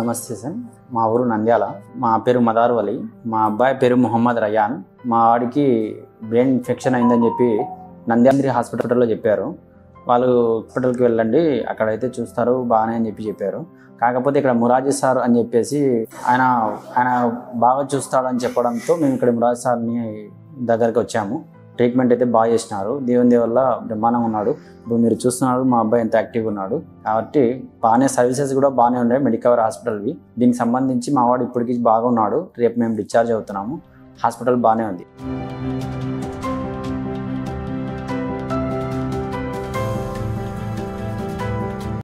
నమస్తే సార్ మా ఊరు నంద్యాల మా పేరు మదార్ వలి మా అబ్బాయి పేరు మొహమ్మద్ రయాన్ మా వాడికి బ్రెయిన్ ఇన్ఫెక్షన్ అయిందని చెప్పి నంద్యాల హాస్పిటల్లో చెప్పారు వాళ్ళు హాస్పిటల్కి వెళ్ళండి అక్కడైతే చూస్తారు బాగానే అని చెప్పి చెప్పారు కాకపోతే ఇక్కడ మురాజీ సార్ అని చెప్పేసి ఆయన ఆయన బాగా చూస్తాడని చెప్పడంతో మేము ఇక్కడ మురాజీ సార్ని దగ్గరికి వచ్చాము ట్రీట్మెంట్ అయితే బాగా చేసినారు దేవుని దేవ వల్ల బ్రహ్మాండంగా ఉన్నాడు ఇప్పుడు మీరు చూస్తున్నారు మా అబ్బాయి ఎంత యాక్టివ్గా ఉన్నాడు కాబట్టి బాగానే సర్వీసెస్ కూడా బాగానే ఉన్నాయి మెడికవర్ హాస్పిటల్వి దీనికి సంబంధించి మా వాడు ఇప్పటికీ బాగా ఉన్నాడు రేపు మేము డిశ్చార్జ్ అవుతున్నాము హాస్పిటల్ బాగానే ఉంది